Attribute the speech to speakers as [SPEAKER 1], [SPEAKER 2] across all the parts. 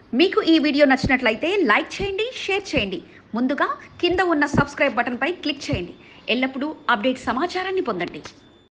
[SPEAKER 1] మీకు ఈ వీడియో నచ్చినట్లయితే లైక్ చేయండి షేర్ చేయండి ముందుగా కింద ఉన్న సబ్స్క్రైబ్ బటన్పై క్లిక్ చేయండి ఎల్లప్పుడూ అప్డేట్ సమాచారాన్ని పొందండి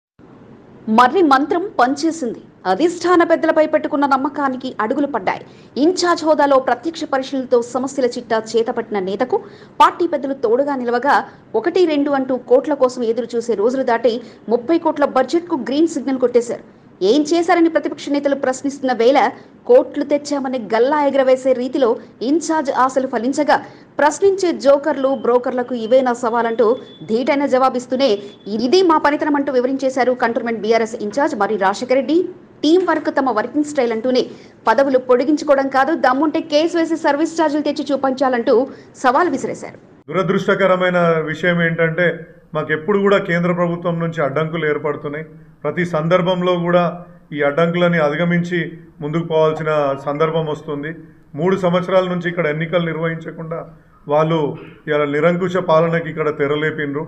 [SPEAKER 1] మర్రి మంత్రం పనిచేసింది అధిష్టాన పెద్దలపై పెట్టుకున్న నమ్మకానికి అడుగులు పడ్డాయి ఇన్ఛార్జ్ హోదాలో ప్రత్యక్ష పరిశీలనతో సమస్యల చిట్టా చేతపట్టిన నేతకు పార్టీ పెద్దలు తోడుగా నిలవగా ఒకటి రెండు అంటూ కోట్ల కోసం ఎదురు చూసే రోజులు దాటి ముప్పై కోట్ల బడ్జెట్కు గ్రీన్ సిగ్నల్ కొట్టేశారు ఏం చేశారని ప్రతిపక్ష నేతలు ప్రశ్నిస్తున్న వేళ కోట్లు తెచ్చామని గల్లా ఎగరవేసే రీతిలో ఇన్ఛార్జ్ ఆశలు ఫలించగా ప్రశ్నించే జోకర్లు బ్రోకర్లకు ఇవేనా సవాలంటూ ధీటైన జవాబిస్తూనే ఇది మా పనితనం అంటూ వివరించేశారు cantonment BRS incharge Marri Rajasekhara Reddy team work తమ వర్కింగ్ స్టైల్ అంటూనే పదవులు పొడిగించుకోవడం కాదు దమ్ముంటే కేసు వేసి సర్వీస్ ఛార్జీలు తెచ్చి చూపించాలంటూ సవాల్ విసిరేశారు
[SPEAKER 2] దురదృష్టకరమైన విషయం ఏంటంటే మాకు ఎప్పుడు కూడా కేంద్ర ప్రభుత్వం నుంచి అడ్డంకులు ఏర్పడుతున్నాయి ప్రతి సందర్భంలో కూడా ఈ అడ్డంకులని అధిగమించి ముందుకు పోవాల్సిన సందర్భం వస్తుంది మూడు సంవత్సరాల నుంచి ఇక్కడ ఎన్నికలు నిర్వహించకుండా వాళ్ళు ఇలా నిరంకుశ పాలనకి ఇక్కడ తెరలేపిండ్రు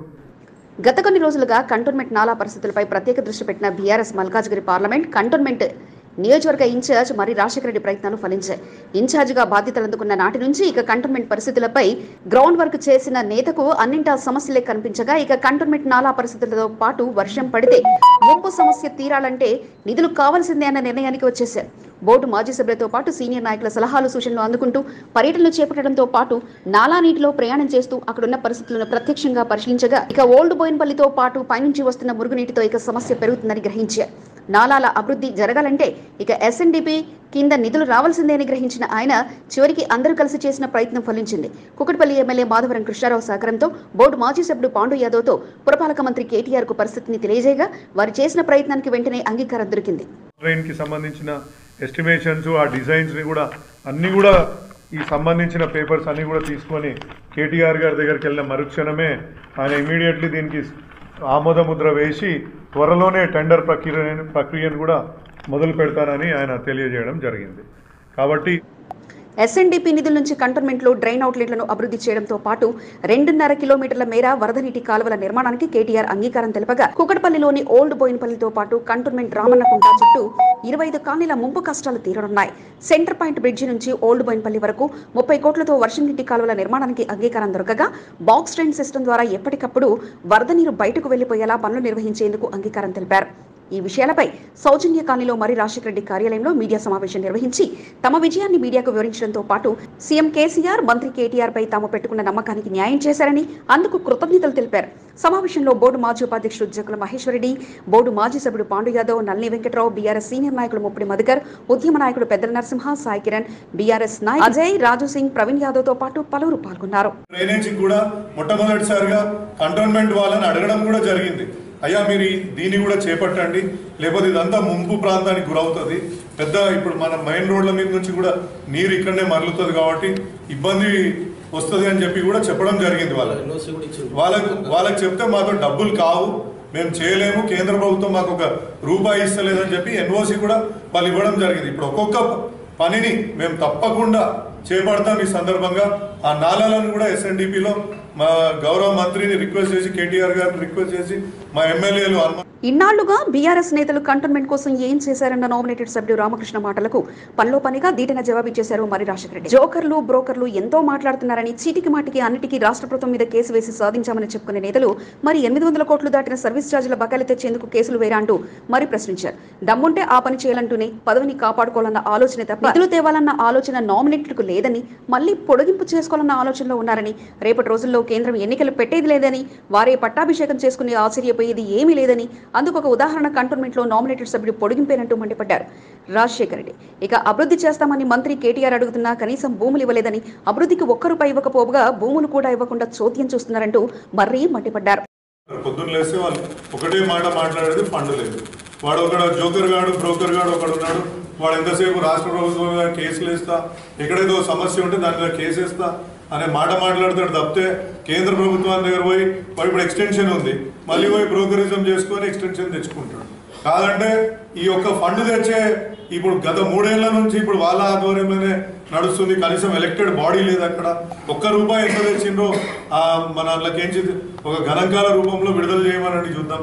[SPEAKER 1] గత కొన్ని రోజులుగా కంటోన్మెంట్ నాలా పరిస్థితులపై ప్రత్యేక దృష్టి పెట్టిన బీఆర్ఎస్ మల్కాజ్గిరి పార్లమెంట్ కంటోన్మెంట్ నియోజకవర్గ ఇన్ఛార్జ్ మరి రాజశేఖర రెడ్డి ప్రయత్నాలు ఫలించాయి ఇన్ఛార్జిగా బాధ్యతలు అందుకున్న నాటి నుంచి ఇక కంటోన్మెంట్ పరిస్థితులపై గ్రౌండ్ వర్క్ చేసిన నేతకు అన్నింటా సమస్యలే కనిపించగా ఇక కంటోన్మెంట్ నాలా పరిస్థితులతో పాటు వర్షం పడితే ముంపు సమస్య తీరాలంటే నిధులు కావాల్సిందే అన్న నిర్ణయానికి వచ్చేశారు బోర్డు మాజీ సభ్యులతో పాటు సీనియర్ నాయకుల సలహాలు సూచనలు అందుకుంటూ పర్యటనలు చేపట్టడంతో పాటు నాలా నీటిలో ప్రయాణం చేస్తూ అక్కడున్న పరిస్థితులను ప్రత్యక్షంగా పరిశీలించగా ఇక ఓల్డ్ బోయిన్పల్లితో పాటు పైనుంచి వస్తున్న మురుగునీటితో ఇక సమస్య పెరుగుతుందని గ్రహించారు నాలాల అభివృద్ధి జరగాలంటే ఇక ఎస్ఎన్డిపి కింద నిధులు రావాల్సిందే అని గ్రహించిన ఆయన చివరికి అందరూ కలిసి చేసిన ప్రయత్నం ఫలించింది కుకట్పల్లి ఎమ్మెల్యే మాధవరం కృష్ణారావు సహకారంతో బోర్డు మాజీ సభ్యుడు పాండు యాదవ్తో పురపాలక మంత్రి కేటీఆర్ కు పరిస్థితిని తెలియజేయగా వారు చేసిన ప్రయత్నానికి వెంటనే అంగీకారం దొరికింది
[SPEAKER 2] ట్రైన్కి సంబంధించిన ఎస్టిమేషన్స్ ఆ డిజైన్స్ని కూడా అన్నీ కూడా ఈ సంబంధించిన పేపర్స్ అన్నీ కూడా తీసుకొని కేటీఆర్ గారి దగ్గరికి వెళ్ళిన మరుక్షణమే ఆయన ఇమీడియట్లీ దీనికి ఆమోద ముద్ర వేసి త్వరలోనే టెండర్ ప్రక్రియ ప్రక్రియను కూడా మొదలు పెడతానని ఆయన తెలియజేయడం జరిగింది కాబట్టి
[SPEAKER 1] ఎస్ఎన్డిపి నిధుల నుంచి కంటోన్మెంట్లో డ్రైన్ అవుట్లెట్లను అభివృద్ధి చేయడంతో పాటు రెండున్నర కిలోమీటర్ల మేర వరద నీటి కాలువల నిర్మాణానికి కేటీఆర్ అంగీకారం తెలపగా కుకటపల్లిలోని ఓల్డ్ బోయినపల్లితో పాటు కంటోన్మెంట్ రామన్నకుంట చుట్టూ ఇరవై ఐదు కాలనీల ముంపు కష్టాలు తీరనున్నాయి సెంటర్ పాయింట్ బ్రిడ్జి నుంచి ఓల్డ్ బోయినపల్లి వరకు ముప్పై కోట్లతో వర్షం నీటి కాలువల నిర్మాణానికి అంగీకారం దొరకగా బాక్స్ డ్రైన్ సిస్టమ్ ద్వారా ఎప్పటికప్పుడు వరద నీరు బయటకు వెళ్లిపోయేలా పనులు నిర్వహించేందుకు అంగీకారం తెలిపారు ఈ విషయాలపై సౌజన్య కాలనీలో మరి రాజశేఖర రెడ్డి కార్యాలయంలో మీడియా సమావేశం నిర్వహించి తమ విజయాన్ని మీడియాకు వివరించడంతో పాటు సీఎం కేసీఆర్ మంత్రి కేటీఆర్ పై తాము పెట్టుకున్న నమ్మకానికి న్యాయం చేశారని అందుకు కృతజ్ఞతలు తెలిపారు సమావేశంలో బోర్డు మాజీ ఉపాధ్యక్షుడు జక్కుల మహేశ్వరరెడ్డి బోర్డు మాజీ సభ్యుడు పాండు యాదవ్ నల్లి వెంకట్రావు బీఆర్ఎస్ సీనియర్ నాయకుడు ముప్పిడి మధుకర్ ఉద్యమ నాయకుడు పెద్దల నరసింహ సాయి కిరణ్ బీఆర్ఎస్ నాయక్ అజయ్ రాజు సింగ్ ప్రవీణ్ యాదవ్ తో పాటు పలువురు పాల్గొన్నారు
[SPEAKER 3] డ్రైనేజీ కూడా మొట్టమొదటిసారిగా కంటోన్మెంట్ వాళ్ళని అడగడం కూడా జరిగింది అయ్యా మీరు ఈ- దీన్ని కూడా చేపట్టండి లేకపోతే ఇదంతా ముంపు ప్రాంతానికి గురవుతుంది పెద్ద ఇప్పుడు మన మెయిన్ రోడ్ల మీద నుంచి కూడా నీరు ఇక్కడనే మరలుతుంది కాబట్టి ఇబ్బంది వస్తుంది అని చెప్పి కూడా చెప్పడం జరిగింది వాళ్ళకి వాళ్ళకు వాళ్ళకి చెప్తే మాతో డబ్బులు కావు మేము చేయలేము కేంద్ర ప్రభుత్వం మాకు ఒక రూపాయి ఇస్తలేదని చెప్పి ఎన్ఓసి కూడా వాళ్ళు ఇవ్వడం జరిగింది ఇప్పుడు ఒక్కొక్క పనిని మేము తప్పకుండా చేపడతాం ఈ సందర్భంగా ఆ నాలాలను కూడా ఎస్ఎన్డిపిలో మా గౌరవ మంత్రిని రిక్వెస్ట్ చేసి కేటీఆర్ గారిని రిక్వెస్ట్ చేసి మా ఎమ్మెల్యేలు అనుమతి
[SPEAKER 1] ఇన్నాళ్లుగా బీఆర్ఎస్ నేతలు కంటోన్మెంట్ కోసం ఏం చేశారన్న నామినేటెడ్ సభ్యుడు రామకృష్ణ మాటలకు పనిలో పనిగా దీటైన జవాబిచ్చేశారు మరి రాజశేఖర రెడ్డి జోకర్లు బ్రోకర్లు ఎంతో మాట్లాడుతున్నారని చీటికి మాటికి అన్నిటికీ రాష్ట్ర ప్రభుత్వం మీద కేసు వేసి సాధించామని చెప్పుకునే నేతలు మరి ఎనిమిది వందల కోట్లు దాటిన సర్వీస్ ఛార్జీల బకాయిలు తెచ్చేందుకు కేసులు వేరా అంటూ మరి ప్రశ్నించారు దమ్ముంటే ఆ పని చేయాలంటూనే పదవిని కాపాడుకోవాలన్న ఆలోచన తప్ప నిధులు తేవాలన్న ఆలోచన నామినేటెడ్ కు లేదని మళ్ళీ పొడిగింపు చేసుకోవాలన్న ఆలోచనలో ఉన్నారని రేపటి రోజుల్లో కేంద్రం ఎన్నికలు పెట్టేది లేదని వారే పట్టాభిషేకం చేసుకుని ఆశ్చర్యపోయేది ఏమీ లేదని అందుకు ఒక ఉదాహరణ కంటోన్మెంట్ లో నామినేటెడ్ సభ్యుడు పొడిగింపేనంటూ మండిపడ్డారు రాజశేఖర రెడ్డి ఇక అభివృద్ధి చేస్తామని మంత్రి కేటీఆర్ అడుగుతున్నా కనీసం భూములు ఇవ్వలేదని అభివృద్ధికి ఒక్క రూపాయి ఇవ్వకపోగా భూములు కూడా ఇవ్వకుండా చోద్యం చూస్తున్నారంటూ మర్రీ మండిపడ్డారు
[SPEAKER 3] పొద్దున్న లేస్తే వాళ్ళు ఒకటే మాట మాట్లాడేది ఫండ్ లేదు వాడు ఒకడు జోకర్ గాడు బ్రోకర్ గాడు ఒకడు ఉన్నాడు వాడు ఎంతసేపు రాష్ట్ర ప్రభుత్వం మీద కేసులు వేస్తా ఎక్కడేదో సమస్య ఉంటే దాని మీద కేసు వేస్తా అనే మాట మాట్లాడతాడు తప్పితే కేంద్ర ప్రభుత్వం దగ్గర పోయి వాడు ఇప్పుడు ఎక్స్టెన్షన్ ఉంది మళ్ళీ పోయి బ్రోకరిజం చేసుకొని ఎక్స్టెన్షన్ తెచ్చుకుంటాడు కాదంటే ఈ యొక్క ఫండ్ తెచ్చే ఇప్పుడు గత మూడేళ్ల నుంచి ఇప్పుడు వాళ్ళ ఆధ్వర్యంలోనే నడుస్తుంది కనీసం ఎలక్టెడ్ బాడీ లేదు అక్కడ ఒక్క రూపాయి ఎంత తెచ్చిండ్రో ఆ, మన అందులోకేంచి ఒక గణాంకాల రూపంలో విడుదల చేయమని చూద్దాం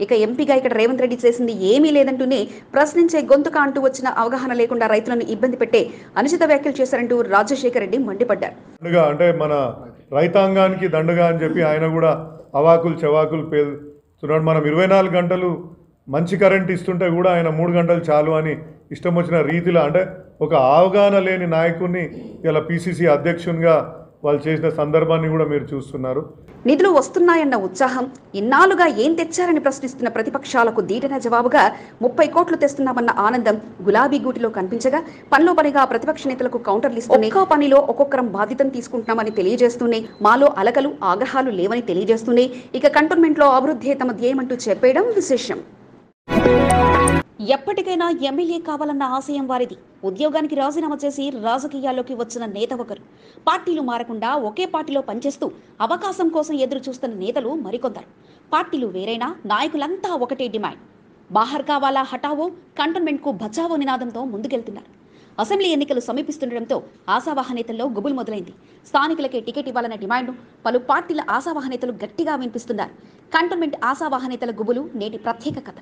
[SPEAKER 1] ఇక ఎంపీగా ఇక్కడ రేవంత్ రెడ్డి చేసింది ఏమీ లేదంటూనే ప్రశ్నించే గొంతుక అంటూ వచ్చిన అవగాహన లేకుండా రైతులను ఇబ్బంది పెట్టే అనుచిత వ్యాఖ్యలు చేశారంటూ రాజశేఖర రెడ్డి మండిపడ్డారు
[SPEAKER 2] దండుగా అంటే మన రైతాంగానికి దండుగా అని చెప్పి ఆయన కూడా అవాకులు చెవాకులు పేలుతున్నాడు మనం ఇరవై నాలుగు గంటలు మంచి కరెంట్ ఇస్తుంటే కూడా ఆయన మూడు గంటలు చాలు అని ఇష్టం వచ్చిన రీతిలో అంటే ఒక అవగాహన లేని నాయకుడిని ఇలా పిసిసి అధ్యక్షునిగా వాళ్ళు చేసిన సందర్భాన్ని కూడా మీరు చూస్తున్నారు
[SPEAKER 1] నిధులు వస్తున్నాయన్న ఉత్సాహం ఇన్నాళ్లుగా ఏం తెచ్చారని ప్రశ్నిస్తున్న ప్రతిపక్షాలకు దీటన జవాబుగా ముప్పై కోట్లు తెస్తున్నామన్న ఆనందం గులాబీ గూటిలో కనిపించగా పనిలో పనిగా ప్రతిపక్ష నేతలకు కౌంటర్లు ఇస్తూనే ఒక్కో పనిలో ఒక్కొక్కరం బాధ్యతను తీసుకుంటున్నామని తెలియజేస్తూనే మాలో అలకలు ఆగ్రహాలు లేవని తెలియజేస్తూనే ఇక కంటోన్మెంట్ లో అభివృద్ధి తమ ధ్యేయమంటూ చెప్పేయడం విశేషం ఎప్పటికైనా ఎమ్మెల్యే కావాలన్న ఆశయం వారిది ఉద్యోగానికి రాజీనామా చేసి రాజకీయాల్లోకి వచ్చిన నేత ఒకరు పార్టీలు మారకుండా ఒకే పార్టీలో పనిచేస్తూ అవకాశం కోసం ఎదురు చూస్తున్న నేతలు మరికొందరు పార్టీలు వేరైనా నాయకులంతా ఒకటే డిమాండ్ బాహర్ కావాలా హటావో కంటోన్మెంట్కు బచావో నినాదంతో ముందుకెళ్తున్నారు అసెంబ్లీ ఎన్నికలు సమీపిస్తుండటంతో ఆశావాహ నేతల్లో గుబులు మొదలైంది స్థానికులకే టికెట్ ఇవ్వాలన్న డిమాండ్ను పలు పార్టీల ఆశావాహ నేతలు గట్టిగా వినిపిస్తున్నారు కంటోన్మెంట్ ఆశావాహ నేతల గుబులు నేటి ప్రత్యేక కథ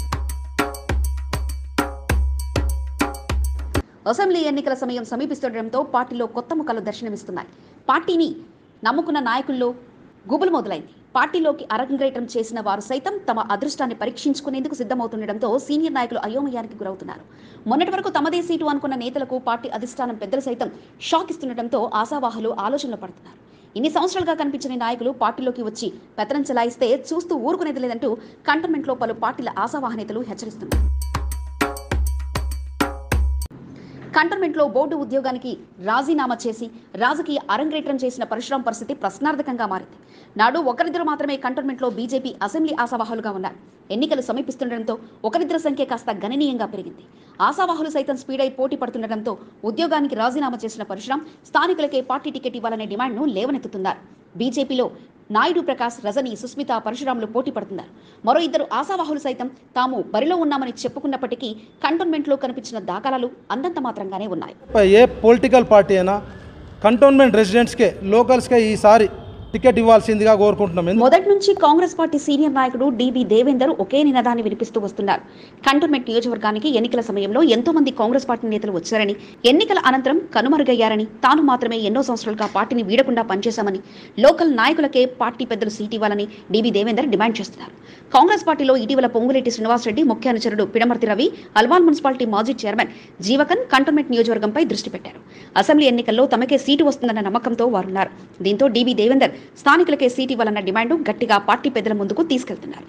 [SPEAKER 1] అసెంబ్లీ ఎన్నికల సమయం సమీపిస్తుండటంతో పార్టీలో కొత్త ముఖాలు దర్శనమిస్తున్నాయి పార్టీని నమ్ముకున్న నాయకుల్లో గుబులు మొదలైంది పార్టీలోకి అరంగేట్రం చేసిన వారు సైతం తమ అదృష్టాన్ని పరీక్షించుకునేందుకు సిద్ధమవుతుండటంతో సీనియర్ నాయకులు అయోమయానికి గురవుతున్నారు మొన్నటి వరకు తమదే సీటు అనుకున్న నేతలకు పార్టీ అధిష్టానం పెద్దలు సైతం షాక్ ఇస్తుండటంతో ఆశావాహులు ఆలోచనలో పడుతున్నారు ఇన్ని సంవత్సరాలుగా కనిపించని నాయకులు పార్టీలోకి వచ్చి పెత్తనం చెలాయిస్తే చూస్తూ ఊరుకునేది లేదంటూ కంటోన్మెంట్లో పలు పార్టీల ఆశావాహ నేతలు హెచ్చరిస్తున్నారు కంటోన్మెంట్లో బోర్డు ఉద్యోగానికి రాజీనామా చేసి రాజకీయ అరంగేట్రం చేసిన పరశురాం పరిస్థితి ప్రశ్నార్థకంగా మారింది నాడు ఒకరిద్దరు మాత్రమే కంటోన్మెంట్లో బీజేపీ అసెంబ్లీ ఆశావాహులుగా ఉన్నారు ఎన్నికలు సమీపిస్తుండటంతో ఒకరిద్దరు సంఖ్య కాస్త గణనీయంగా పెరిగింది ఆశావాహులు సైతం స్పీడ్ అయి పోటీ పడుతుండటంతో ఉద్యోగానికి రాజీనామా చేసిన పరశురాం స్థానికులకే పార్టీ టికెట్ ఇవ్వాలనే డిమాండ్ను లేవనెత్తుతున్నారు బీజేపీలో నాయుడు ప్రకాష్ రజని సుస్మిత పరశురాములు పోటీ పడుతున్నారు మరో ఇద్దరు ఆశావాహులు సైతం తాము బరిలో ఉన్నామని చెప్పుకున్నప్పటికీ కంటోన్మెంట్లో కనిపించిన దాఖలాలు అందంత మాత్రంగానే ఉన్నాయి
[SPEAKER 4] ఏ పొలిటికల్ పార్టీ అయినా కంటోన్మెంట్ రెసిడెంట్స్కే లోకల్స్కే ఈసారి టికెట్ ఇవ్వాల్సిందిగా కోరుకుంటున్నాం ఎందు-
[SPEAKER 1] మొదటి నుంచి కాంగ్రెస్ పార్టీ సీనియర్ నాయకుడు డిబి దేవేందర్ ఒకే నినాదాన్ని వినిపిస్తూ వస్తున్నారు కంటోన్మెంట్ నియోజకవర్గానికి ఎన్నికల సమయంలో ఎంతో మంది కాంగ్రెస్ పార్టీ నేతలు వచ్చారని ఎన్నికల అనంతరం కనుమరుగయ్యారని తాను మాత్రమే ఎన్నో సంవత్సరాలుగా పార్టీని వీడకుండా పనిచేశామని లోకల్ నాయకులకే పార్టీ పెద్దలు సీట్ ఇవ్వాలని డిబి దేవేందర్ డిమాండ్ చేస్తున్నారు కాంగ్రెస్ పార్టీలో ఇటీవల పొంగులేటి శ్రీనివాసరెడ్డి ముఖ్య అనుచరుడు పిడమర్తి రవి అల్వాల్ మున్సిపాలిటీ మాజీ చైర్మన్ జీవకన్ కంటోన్మెంట్ నియోజకవర్గంపై దృష్టి పెట్టారు అసెంబ్లీ ఎన్నికల్లో తమకే సీటు వస్తుందన్న నమ్మకంతో వారున్నారు దీంతో డిబి దేవేందర్ స్థానికులకే సీటు ఇవ్వాలన్న డిమాండ్ గట్టిగా పార్టీ పెద్దల ముందుకు తీసుకెళ్తున్నారు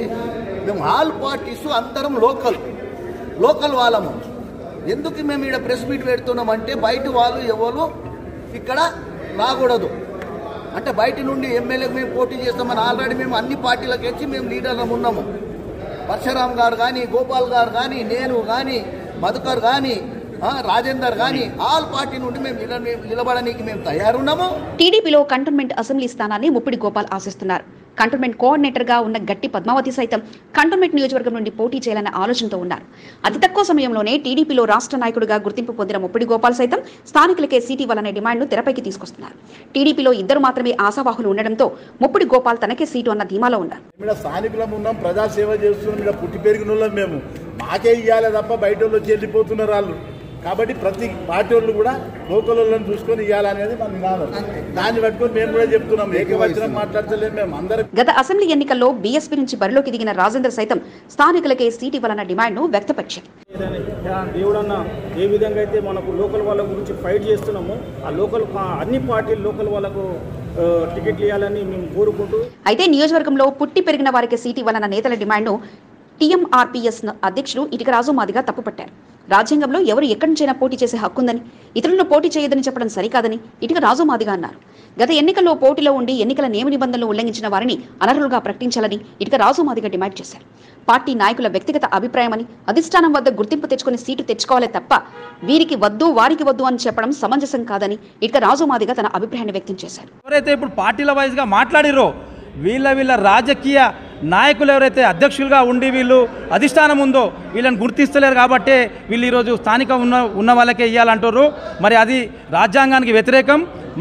[SPEAKER 5] మేము ఆల్ పార్టీస్ అందరం లోకల్ లోకల్ వాళ్ళము ఎందుకు మేము ఇక్కడ ప్రెస్ మీట్ పెడుతున్నామంటే బయట వాళ్ళు ఎవరు ఇక్కడ రాకూడదు అంటే బయట నుండి ఎమ్మెల్యేకి మేము పోటీ చేస్తామని ఆల్రెడీ మేము అన్ని పార్టీలకు వచ్చి మేము లీడర్లం ఉన్నాము పరశురామ్ గారు కానీ గోపాల్ గారు కానీ నేను కానీ మధుకర్ కానీ ఆ, రాజేందర్ కానీ ఆల్ పార్టీ నుండి మేము నిల- నిలబడడానికి మేము తయారున్నాము
[SPEAKER 1] టీడీపీలో కంటోన్మెంట్ అసెంబ్లీ స్థానాన్ని ముప్పిడి గోపాల్ ఆశిస్తున్నారు కంటోన్మెంట్ కోఆర్డినేటర్ గా ఉన్న గట్టి పద్మావతి సైతం కంటోన్మెంట్ నియోజకవర్గం నుండి పోటీ చేయాలన్న ఆలోచనతో ఉన్నారు అతి తక్కువ సమయంలోనే టీడీపీలో రాష్ట్ర నాయకుడిగా గుర్తింపు పొందిన ముప్పిడి గోపాల్ సైతం స్థానికులకే సీటు ఇవ్వాలనే డిమాండ్ను తెరపైకి తీసుకొస్తున్నారు టీడీపీలో ఇద్దరు మాత్రమే ఆశావాహులు ఉండడంతో ముప్పిడి గోపాల్ తనకే సీటు అన్న ధీమాలో ఉన్నారు
[SPEAKER 6] ఇక్కడ స్థానికులం ఉన్నాం ప్రజాసేవ చేస్తున్నాం ఇక్కడ పుట్టి పెరిగిన వాళ్ళం మేము మాకే ఇవ్వాలి తప్ప బయట వాళ్ళు వచ్చి వెళ్ళిపోతున్నారు వాళ్ళు కాబట్టి ప్రతి పార్టీ వాళ్ళు కూడా లోకల్ వాళ్ళని చూసుకొని ఇవ్వాలనేది మన నినాదం దాన్ని పట్టుకొని మేము కూడా చెప్తున్నాం ఏకవచనం మాట్లాడతలేము మేము అందరం
[SPEAKER 1] గత అసెంబ్లీ ఎన్నికల్లో బీఎస్పీ నుంచి బరిలోకి దిగిన రాజేందర్ సైతం స్థానికులకే సీటు ఇవ్వాలన్న డిమాండ్ను వ్యక్తపరిచారు
[SPEAKER 7] ఏదని, ఆ దేవుడన్న ఏ విధంగా అయితే మనకు లోకల్ వాళ్ళ గురించి ఫైట్ చేస్తున్నామో ఆ లోకల్ ఆ అన్ని పార్టీలు లోకల్ వాళ్ళకు ఆ, టికెట్లు ఇవ్వాలని మేము కోరుకుంటూ
[SPEAKER 1] అయితే నియోజకవర్గంలో పుట్టి పెరిగిన వారికి సీటు ఇవ్వాలన్న నేతల డిమాండ్ను టీఎంఆర్పీఎస్ అధ్యక్షులు ఇటుక రాజు మాదిగా తప్పుపట్టారు రాజ్యాంగంలో ఎవరు ఎక్కడి నుంచైనా పోటీ చేసే హక్కుందని ఇతరులను పోటీ చేయదని చెప్పడం సరికాదని ఇటుక రాజు మాదిగా అన్నారు గత ఎన్నికల్లో పోటీలో ఉండి ఎన్నికల నియమ నిబంధనలు ఉల్లంఘించిన వారిని అనర్హులుగా ప్రకటించాలని ఇటుక రాజు మాదిగా డిమాండ్ చేశారు పార్టీ నాయకుల వ్యక్తిగత అభిప్రాయమని అధిష్టానం వద్ద గుర్తింపు తెచ్చుకుని సీటు తెచ్చుకోవాలే తప్ప వీరికి వద్దు వారికి వద్దు అని చెప్పడం సమంజసం కాదని ఇటుక రాజు మాదిగా తన అభిప్రాయాన్ని వ్యక్తం చేశారు
[SPEAKER 8] ఎవరైతే ఇప్పుడు పార్టీల వైజ్గా మాట్లాడిరో వీళ్ళ వీళ్ళ రాజకీయ నాయకులు ఎవరైతే అధ్యక్షులుగా ఉండి వీళ్ళు అధిష్టానం ఉందో వీళ్ళని గుర్తిస్తలేరు కాబట్టే వీళ్ళు ఈరోజు స్థానిక ఉన్న ఉన్న వాళ్ళకే ఇవ్వాలంటారు మరి అది రాజ్యాంగానికి వ్యతిరేకం మరి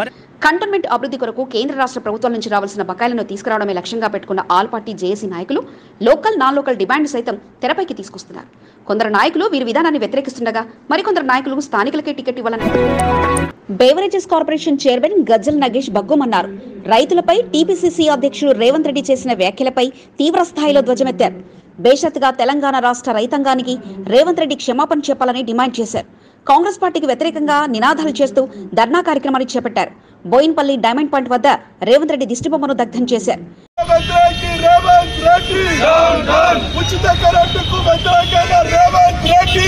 [SPEAKER 1] కంటోన్మెంట్ అభివృద్ధి కొరకు కేంద్ర రాష్ట్ర ప్రభుత్వాల నుంచి రావాల్సిన బకాయిలను తీసుకురావడమే లక్ష్యంగా పెట్టుకున్న ఆల్ పార్టీ జేఏసీ నాయకులు లోకల్ నాన్ లోకల్ డిమాండ్ సైతం తెరపైకి తీసుకొస్తున్నారు కొందరు నాయకులు వీరి విధానాన్ని వ్యతిరేకిస్తుండగా మరికొందరు నాయకులు స్థానికులకే టికెట్ ఇవ్వాలని beverages corporation chairman Gajjal Nagesh బగ్గుమన్నారు రైతులపై టీపీసీసీ అధ్యక్షుడు రేవంత్ రెడ్డి చేసిన వ్యాఖ్యలపై తీవ్ర స్థాయిలో ధ్వజమెత్తారు బేషరతుగా తెలంగాణ రాష్ట్ర రైతాంగానికి రేవంత్ రెడ్డి క్షమాపణ చెప్పాలని డిమాండ్ చేశారు కాంగ్రెస్ పార్టీకి వ్యతిరేకంగా నినాదాలు చేస్తూ ధర్నా కార్యక్రమాన్ని చేపట్టారు బోయిన్పల్లి డైమండ్ పాయింట్ వద్ద రేవంత్ రెడ్డి దిష్టిబొమ్మను దగ్ధం చేశారు
[SPEAKER 9] వ్యతిరేకి రేవంత్ రెడ్డి ఉచిత కరెంటుకు వ్యతిరేకంగా రేవంత్ రెడ్డి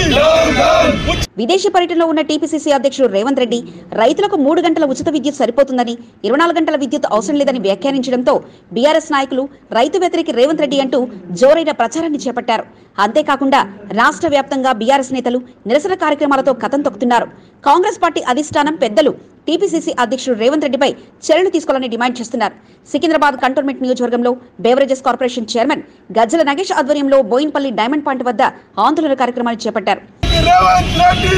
[SPEAKER 1] విదేశీ పర్యటనలో ఉన్న టీపీసీసీ అధ్యక్షుడు రేవంత్ రెడ్డి రైతులకు మూడు గంటల ఉచిత విద్యుత్ సరిపోతుందని ఇరవై నాలుగు గంటల విద్యుత్ అవసరం లేదని వ్యాఖ్యానించడంతో బీఆర్ఎస్ నాయకులు రైతు వ్యతిరేకి రేవంత్ రెడ్డి అంటూ జోరైన ప్రచారాన్ని చేపట్టారు అంతేకాకుండా రాష్ట్ర వ్యాప్తంగా బీఆర్ఎస్ నేతలు నిరసన కార్యక్రమాలతో కథం తొక్కుతున్నారు కాంగ్రెస్ పార్టీ అధిష్టానం పెద్దలు టీపీసీసీ అధ్యక్షుడు రేవంత్ రెడ్డిపై చర్యలు తీసుకోవాలని డిమాండ్ చేస్తున్నారు సికింద్రాబాద్ కంటోన్మెంట్ నియోజకవర్గంలో beverages corporation chairman Gajjala Nagesh ఆధ్వర్యంలో బోయిన్పల్లి డైమండ్ పాయింట్ వద్ద ఆందోళన కార్యక్రమాన్ని చేపట్టారు
[SPEAKER 9] రేవంత్ రెడ్డి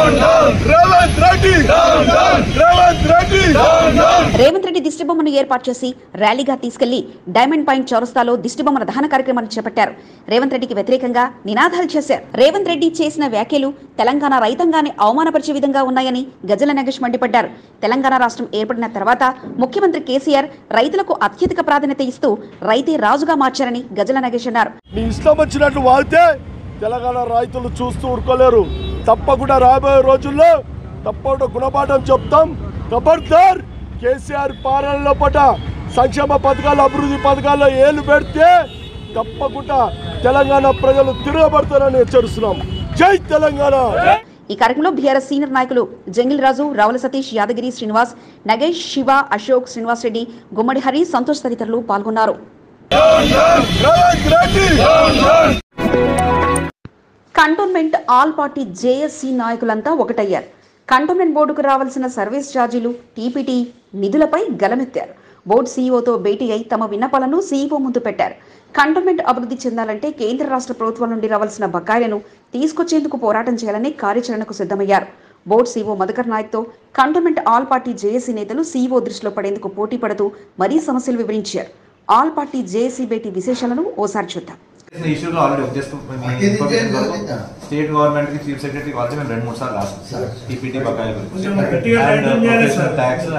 [SPEAKER 9] రేవంత్ రెడ్డి రేవంత్ రెడ్డి
[SPEAKER 1] రేవంత్ రెడ్డి దిష్టిబొమ్మను ఏర్పాటు చేసి ర్యాలీగా తీసుకెళ్లి డైమండ్ పాయింట్ చౌరస్తాలో దిష్టిబొమ్మల దహన కార్యక్రమాన్ని చేపట్టారు రేవంత్ రెడ్డికి వ్యతిరేకంగా నినాదాలు చేశారు రేవంత్ రెడ్డి చేసిన వ్యాఖ్యలు తెలంగాణ రైతాంగాన్ని అవమానపరిచే విధంగా ఉన్నాయని గజల నగేష్ మండిపడ్డారు తెలంగాణ రాష్ట్రం ఏర్పడిన తర్వాత ముఖ్యమంత్రి కేసీఆర్ రైతులకు అత్యధిక ప్రాధాన్యత ఇస్తూ రైతే రాజుగా మార్చారని గజల నగేష్ అన్నారు
[SPEAKER 9] నీ ఇష్టం వచ్చినట్టు వాగితే తెలంగాణ రైతులు చూస్తూ ఊరుకోలేరు తప్పకుండా రాబోయే రోజుల్లో తప్పకుండా గుణపాఠం చెప్తాం ఖబర్దార్ కేసీఆర్ పాలనలో పట సంక్షేమ పథకాలు అభివృద్ధి పథకాల్లో ఏళ్ళు పెడితే తప్పకుండా తెలంగాణ ప్రజలు తిరగబడతారని హెచ్చరిస్తున్నాం జై తెలంగాణ
[SPEAKER 1] ఈ కార్యక్రమంలో బీఆర్ఎస్ సీనియర్ నాయకులు జంగిల్ రాజు రావుల సతీష్ యాదగిరి శ్రీనివాస్ నగేష్ శివ అశోక్ శ్రీనివాస్ రెడ్డి గుమ్మడి హరి సంతోష్ తదితరులు పాల్గొన్నారు
[SPEAKER 9] Revanth Reddy
[SPEAKER 1] cantonment all party JSC నాయకులంతా ఒకటయ్యారు కంటోన్మెంట్ బోర్డుకు రావాల్సిన సర్వీస్ ఛార్జీలు టీపీటీ నిధులపై గలమెత్తారు బోర్డు సీఈఓతో భేటీ అయి తమ విన్నపాలను సీఈఓ ముందు పెట్టారు కంటోన్మెంట్ అభివృద్ధి చెందాలంటే కేంద్ర రాష్ట్ర ప్రభుత్వాల నుండి రావాల్సిన బకాయిలను తీసుకొచ్చేందుకు పోరాటం చేయాలని కార్యాచరణకు సిద్ధమయ్యారు బోర్డు సీఈఓ మధుకర్ నాయక్తో కంటోన్మెంట్ ఆల్ పార్టీ జేఏసీ నేతలు సీఈఓ దృష్టిలో పడేందుకు పోటీ పడుతూ మరీ సమస్యలు వివరించారు ఆల్ పార్టీ జేఏసీ భేటీ విశేషాలను ఓసారి చూద్దాం
[SPEAKER 10] ఇష్యూలో ఆల్రెడీ వచ్చేస్తూ స్టేట్ గవర్నమెంట్ కి చీఫ్ సెక్రటరీ వాళ్ళకి మేము రెండు మూడు సార్లు రాస్తాం టీపీటీ బకాయిలు ట్యాక్స్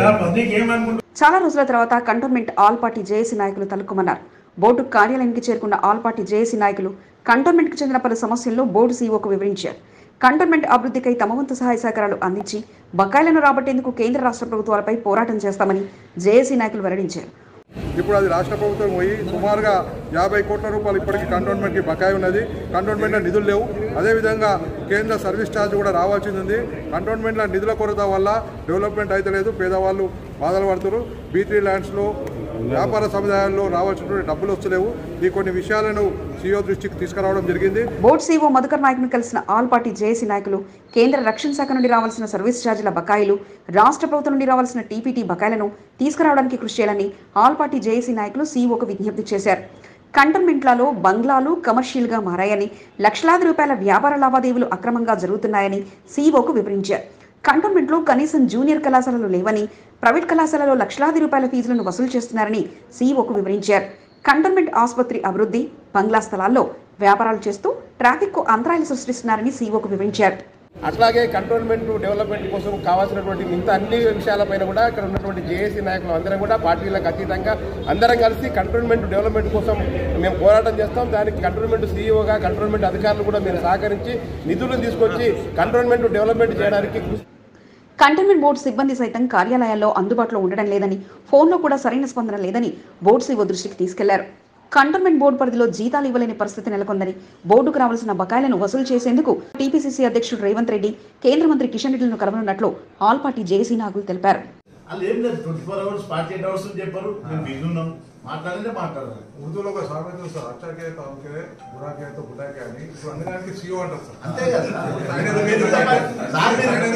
[SPEAKER 10] అండ్
[SPEAKER 1] చాలా రోజుల తర్వాత కంటోన్మెంట్ ఆల్ పార్టీ జేఏసీ నాయకులు తలుక్కుమన్నారు బోర్డు కార్యాలయానికి చేరుకున్న ఆల్ పార్టీ జేఏసీ నాయకులు కంటోన్మెంట్కు చెందిన పలు సమస్యలను బోర్డు సీఈఓకు వివరించారు కంటోన్మెంట్ అభివృద్ధికై తమ వంతు సహాయ సహకారాలు అందించి బకాయిలను రాబట్టేందుకు కేంద్ర రాష్ట్ర ప్రభుత్వాలపై పోరాటం చేస్తామని జేఏసీ నాయకులు వెల్లడించారు
[SPEAKER 11] ఇప్పుడు అది రాష్ట్ర ప్రభుత్వం పోయి సుమారుగా యాభై కోట్ల రూపాయలు ఇప్పటికీ కంటోన్మెంట్కి బకాయి ఉన్నది కంటోన్మెంట్లో నిధులు లేవు అదేవిధంగా కేంద్ర సర్వీస్ ఛార్జ్ కూడా రావాల్సింది ఉంది కంటోన్మెంట్లో నిధుల కొరత వల్ల డెవలప్మెంట్ అయితే లేదు పేదవాళ్ళు బాధలు పడుతున్నారు బీటీ ల్యాండ్స్లో వ్యాపార సముదాయాల్లో రావాల్సినటువంటి డబ్బులు వస్తలేవు ఈ కొన్ని విషయాలను సీఓ దృష్టికి తీసుకురావడం జరిగింది
[SPEAKER 1] బోర్డు సీఈఓ మధుకర్ నాయక్ను కలిసిన ఆల్ పార్టీ జేఏసీ నాయకులు కేంద్ర రక్షణ శాఖ నుండి రావాల్సిన సర్వీస్ ఛార్జీల బకాయిలు రాష్ట్ర ప్రభుత్వం నుండి రావాల్సిన టీపీటీ బకాయిలను తీసుకురావడానికి కృషి చేయాలని ఆల్ పార్టీ జేఏసీ నాయకులు సీఈఓకు విజ్ఞప్తి చేశారు కంటోన్మెంట్లలో బంగ్లాలు కమర్షియల్గా మారాయని లక్షలాది రూపాయల వ్యాపార లావాదేవీలు అక్రమంగా జరుగుతున్నాయని సీఈఓకు వివరించారు కంటోన్మెంట్లో కనీసం జూనియర్ కళాశాలలు లేవని ప్రైవేట్ కళాశాలలో లక్షలాది రూపాయల ఫీజులను వసూలు చేస్తున్నారని సీఈఓకు వివరించారు కంటోన్మెంట్ ఆసుపత్రి అభివృద్ధి బంగ్లా స్థలాల్లో వ్యాపారాలు చేస్తూ ట్రాఫిక్కు అంతరాయాలు సృష్టిస్తున్నారని సీఈఓకు వివరించారు
[SPEAKER 12] అట్లాగే కంటోన్మెంట్ డెవలప్మెంట్ కోసం కావాల్సినటువంటి మిగతా అన్ని విషయాలపైన కూడా ఇక్కడ ఉన్నటువంటి జేఏసీ నాయకులు అందరం కూడా పార్టీలకు అతీతంగా అందరం కలిసి కంటోన్మెంట్ డెవలప్మెంట్ కోసం మేము పోరాటం చేస్తాం దానికి కంటోన్మెంట్ సీఈఓగా కంటోన్మెంట్ అధికారులు కూడా మీరు సహకరించి నిధులను తీసుకొచ్చి కంటోన్మెంట్ డెవలప్మెంట్ చేయడానికి కృషి
[SPEAKER 1] కంటోన్మెంట్ బోర్డు సిబ్బంది సైతం కార్యాలయాల్లో అందుబాటులో ఉండడం లేదని ఫోన్లో కూడా సరైన స్పందన లేదని బోర్డు సీఓ దృష్టికి తీసుకెళ్లారు కంటోన్మెంట్ బోర్డు పరిధిలో జీతాలు ఇవ్వలేని పరిస్థితి నెలకొందని బోర్డుకు రావాల్సిన బకాయిలను వసూలు చేసేందుకు టీపీసీసీ అధ్యక్షుడు రేవంత్ రెడ్డి కేంద్ర మంత్రి కిషన్ రెడ్డిలను కలవనున్నట్లు ఆల్ పార్టీ జేసీ నాయకులు తెలిపారు
[SPEAKER 6] వాళ్ళు ఏం లేదు twenty four hours forty eight hours చెప్పారు మేము బిజీ ఉన్నాం మాట్లాడంటే మాట్లాడాలి
[SPEAKER 11] ఉర్దూలో ఒక సామెత ఉంది సార్ అచ్చాకే తాకే బురాకే తో బుడాకే అని ఇప్పుడు అన్ని దానికి సీఓ అంటారు సార్
[SPEAKER 6] అంతే కదా
[SPEAKER 11] ఆయన ఏదో
[SPEAKER 6] సార్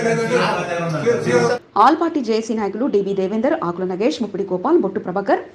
[SPEAKER 6] మీరు-
[SPEAKER 11] సీఓ
[SPEAKER 1] ఆల్ పార్టీ జేఏసీ నాయకులు డిబి దేవేందర్ ఆకుల నగేష్ ముప్పిడి గోపాల్ బొట్టు ప్రభాకర్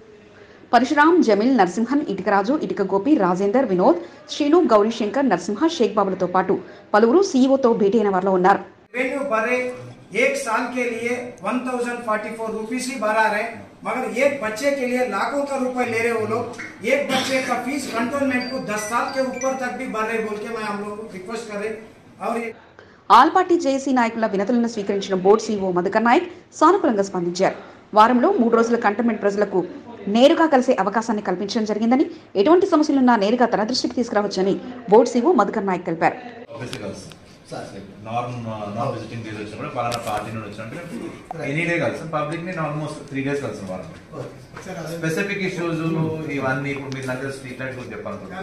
[SPEAKER 1] పరశురాం జమీల్ నరసింహన్ ఇటుకరాజు ఇటుక గోపి రాజేందర్ వినోద్ శ్రీను గౌరీశంకర్ నరసింహ షేక్ బాబులతో పాటు పలువురు సీఈఓతో భేటీ అయిన వారిలో ఉన్నారు
[SPEAKER 13] రెవెన్యూ భరే एक साल के लिए one thousand forty four rupees ही भरा रहे मगर एक बच्चे के लिए लाखों का रुपए ले रहे वो लोग एक बच्चे का फीस कंटोनमेंट को दस साल के ऊपर तक भी भर रहे बोल के मैं हम लोग को रिक्वेस्ट कर रहे और ये
[SPEAKER 1] ఆల్ పార్టీ జేఏసీ నాయకుల వినతులను స్వీకరించిన బోర్డు సీఈఓ మధుకర్ నాయక్ సానుకూలంగా స్పందించారు వారంలో మూడు రోజుల కంటోన్మెంట్ ప్రజలకు నేరుగా కలిసే అవకాశాన్ని కల్పించడం జరిగిందని ఎటువంటి సమస్యలున్నా నేరుగా తన దృష్టికి తీసుకురావచ్చని బోర్డు సీఈఓ మధుకర్ నాయక్ తెలిపారు
[SPEAKER 10] ఆబ్వియస్లీ కలుస్తాం నాన్ నాన్ విజిటింగ్ డేస్ వచ్చినప్పుడు పలానా పార్టీ నుండి వచ్చినప్పుడు ఎనీ డే కలుస్తాం పబ్లిక్ ని ఆల్మోస్ట్ త్రీ డేస్ కలుస్తాం వాళ్ళని స్పెసిఫిక్ ఇష్యూస్ ఇవన్నీ ఇప్పుడు మీరు నాకు స్ట్రీట్ లైట్ గురించి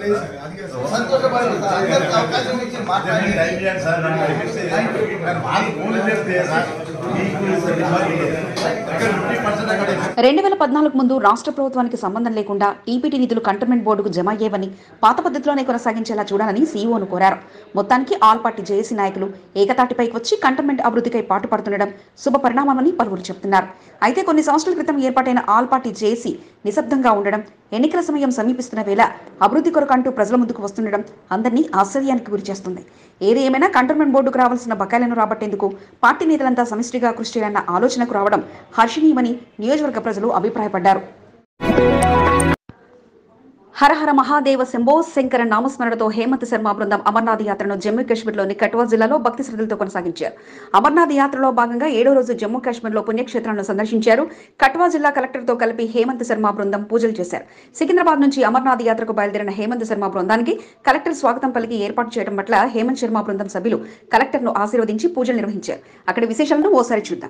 [SPEAKER 10] చెప్పాలనుకుంటున్నాను
[SPEAKER 1] రెండు వేల పద్నాలుగు ముందు రాష్ట్ర ప్రభుత్వానికి సంబంధం లేకుండా టీపీటీ నిధులు కంటోన్మెంట్ బోర్డుకు జమ అయ్యేవని పాత పద్ధతిలోనే కొనసాగించేలా చూడాలని సీఈఓను కోరారు మొత్తానికి ఆల్ పార్టీ జేఏసీ నాయకులు ఏకతాటిపైకి వచ్చి కంటోన్మెంట్ అభివృద్ధికై పాటుపడుతుండడం శుభ పరిణామమని పలువురు చెబుతున్నారు అయితే కొన్ని సంవత్సరాల క్రితం ఏర్పాటైన ఆల్ పార్టీ జేఏసీ నిశ్శబ్దంగా ఉండడం ఎన్నికల సమయం సమీపిస్తున్న వేళ అభివృద్ధి కొరకంటూ ప్రజల ముందుకు వస్తుండడం అందరినీ ఆశ్చర్యానికి గురిచేస్తుంది ఏది ఏమైనా కంటోన్మెంట్ బోర్డుకు రావాల్సిన బకాయిలను రాబట్టేందుకు పార్టీ నేతలంతా సమిష్టిగా కృషి చేయాలన్న ఆలోచనకు రావడం హర్షణీయమని నియోజకవర్గ ప్రజలు అభిప్రాయపడ్డారు హరహర మహాదేవ శంభో శంకర నామస్మరణతో హేమంత్ శర్మ బృందం అమర్నాథ్ యాత్రను జమ్మూ కాశ్మీర్లోని కట్వా జిల్లాలో భక్తి శ్రద్ధలతో కొనసాగించారు అమర్నాథ్ యాత్రలో భాగంగా ఏడో రోజు జమ్మూ కాశ్మీర్లో పుణ్యక్షేత్రాలను సందర్శించారు కట్వా జిల్లా కలెక్టర్తో కలిపి హేమంత్ శర్మ బృందం పూజలు చేశారు సికింద్రాబాద్ నుంచి అమర్నాథ్ యాత్రకు బయలుదేరిన హేమంత్ శర్మ బృందానికి కలెక్టర్ స్వాగతం పలికి ఏర్పాటు చేయడం పట్ల హేమంత్ శర్మ బృందం సభ్యులు కలెక్టర్ను ఆశీర్వదించి పూజలు నిర్వహించారు అక్కడి విశేషాలను ఓసారి చూద్దాం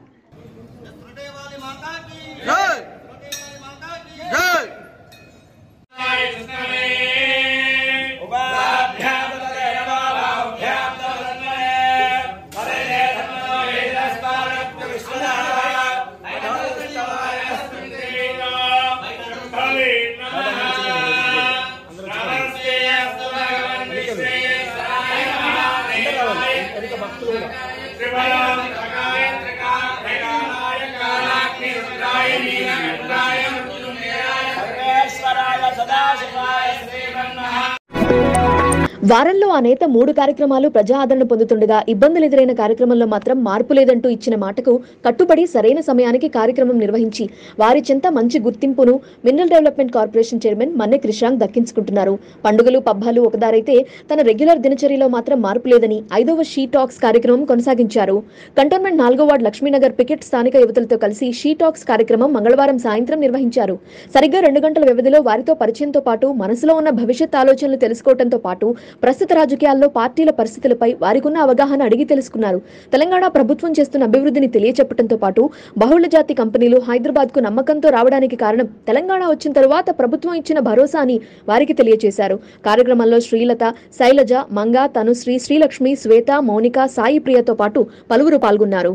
[SPEAKER 14] వారంలో ఆ నేత మూడు కార్యక్రమాలు ప్రజా ఆదరణ పొందుతుండగా ఇబ్బందులు ఎదురైన కార్యక్రమంలో మాత్రం మార్పు లేదంటూ ఇచ్చిన మాటకు కట్టుబడి సరైన సమయానికి కార్యక్రమం నిర్వహించి వారి చెంత మంచి గుర్తింపును mineral development corporation chairman Manne Krishank దక్కించుకుంటున్నారు పండుగలు పబ్బాలు ఒకదారైతే తన రెగ్యులర్ దినచర్యలో మాత్రం మార్పు లేదని ఐదవ షీ టాక్స్ కార్యక్రమం కొనసాగించారు కంటోన్మెంట్ నాలుగో వార్డు లక్ష్మీనగర్ పికెట్ స్థానిక యువతులతో కలిసి షీ టాక్స్ కార్యక్రమం మంగళవారం సాయంత్రం నిర్వహించారు సరిగ్గా రెండు గంటల వ్యవధిలో వారితో పరిచయంతో పాటు మనసులో ఉన్న భవిష్యత్ ఆలోచనలు తెలుసుకోవడంతో పాటు ప్రస్తుత రాజకీయాల్లో పార్టీల పరిస్థితులపై వారికున్న అవగాహన అడిగి తెలుసుకున్నారు తెలంగాణ ప్రభుత్వం చేస్తున్న అభివృద్ధిని తెలియచెప్పడంతో పాటు బహుళ జాతి కంపెనీలు హైదరాబాద్ కు నమ్మకంతో రావడానికి కారణం తెలంగాణ వచ్చిన తరువాత ప్రభుత్వం ఇచ్చిన భరోసా అని వారికి తెలియజేశారు కార్యక్రమంలో శ్రీలత శైలజ మంగ తనుశ్రీ శ్రీలక్ష్మి శ్వేత మౌనిక సాయి ప్రియతో పాటు పలువురు పాల్గొన్నారు